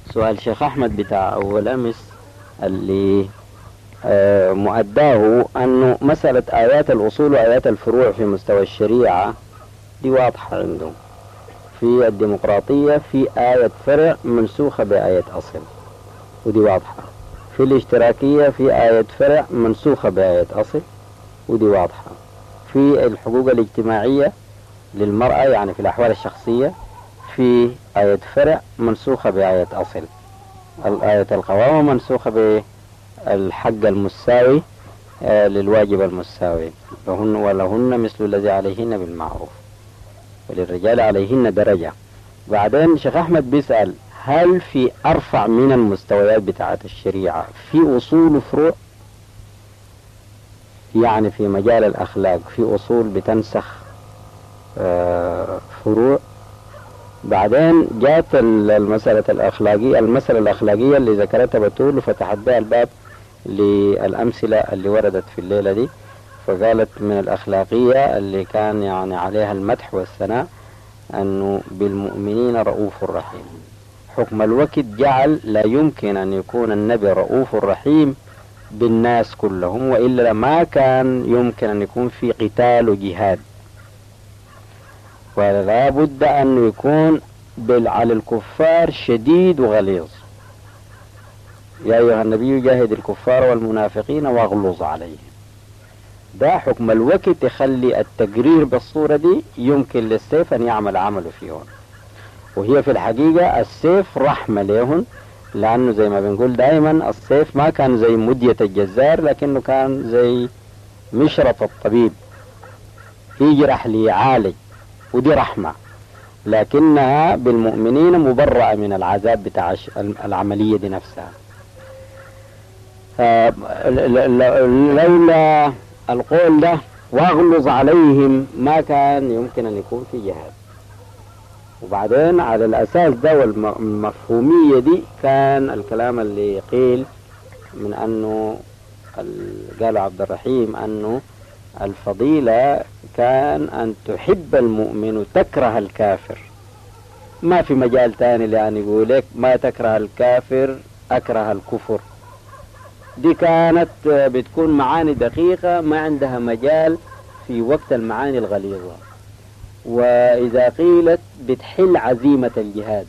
سؤال شيخ أحمد بتاع أول أمس اللي آه، مؤداه أنه مسألة آيات الأصول وآيات الفروع في مستوى الشريعة دي واضحة عندهم في الديمقراطية في آية فرع منسوخة بآية أصل ودي واضحة في الاشتراكية في آية فرع منسوخة بآية أصل ودي واضحة في الحقوق الاجتماعية للمرأة يعني في الأحوال الشخصية في آية فرع منسوخة بآية أصل الآية القوامة منسوخة بالحق المساوي آه، للواجب المساوي لهن ولهن مثل الذي عليهن بالمعروف وللرجال عليهن درجة بعدين شيخ أحمد بيسأل هل في أرفع من المستويات بتاعة الشريعة في أصول وفروع يعني في مجال الأخلاق في أصول بتنسخ آه، فروع بعدين جات المسألة الأخلاقية المسألة الأخلاقية اللي ذكرتها بتول وفتحت بها الباب للأمثلة اللي وردت في الليلة دي فقالت من الأخلاقية اللي كان يعني عليها المدح والثناء أنه بالمؤمنين رؤوف رحيم حكم الوقت جعل لا يمكن أن يكون النبي رؤوف رحيم بالناس كلهم وإلا ما كان يمكن أن يكون في قتال وجهاد ولا بد أن يكون على الكفار شديد وغليظ يا أيها النبي جاهد الكفار والمنافقين واغلظ عليهم ده حكم الوقت يخلي التقرير بالصورة دي يمكن للسيف أن يعمل عمله فيهم وهي في الحقيقة السيف رحمة لهم لأنه زي ما بنقول دائما السيف ما كان زي مدية الجزار لكنه كان زي مشرط الطبيب يجرح ليعالج ودي رحمة لكنها بالمؤمنين مبرأة من العذاب بتاع العملية دي نفسها لولا القول ده واغلظ عليهم ما كان يمكن أن يكون في جهاد وبعدين على الأساس ده والمفهومية دي كان الكلام اللي قيل من أنه قال عبد الرحيم أنه الفضيلة كان أن تحب المؤمن وتكره الكافر ما في مجال تاني لأن يقولك ما تكره الكافر أكره الكفر دي كانت بتكون معاني دقيقة ما عندها مجال في وقت المعاني الغليظة وإذا قيلت بتحل عزيمة الجهاد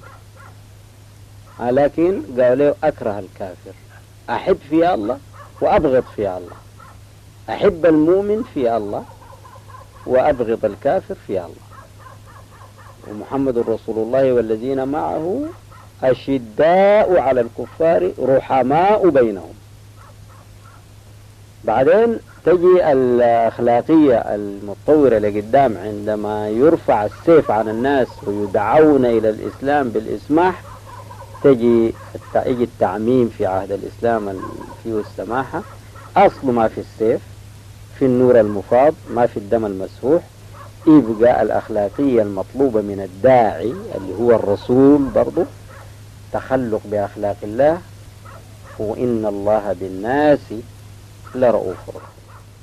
لكن قالوا أكره الكافر أحب في الله وأبغض في الله أحب المؤمن في الله وأبغض الكافر في الله ومحمد رسول الله والذين معه أشداء على الكفار رحماء بينهم بعدين تجي الأخلاقية المتطورة لقدام عندما يرفع السيف عن الناس ويدعون إلى الإسلام بالإسماح تجي يجي التعميم في عهد الإسلام فيه السماحة أصل ما في السيف في النور المفاض ما في الدم المسفوح يبقى الأخلاقية المطلوبة من الداعي اللي هو الرسول برضه تخلق بأخلاق الله وإن الله بالناس لرؤوف رحيم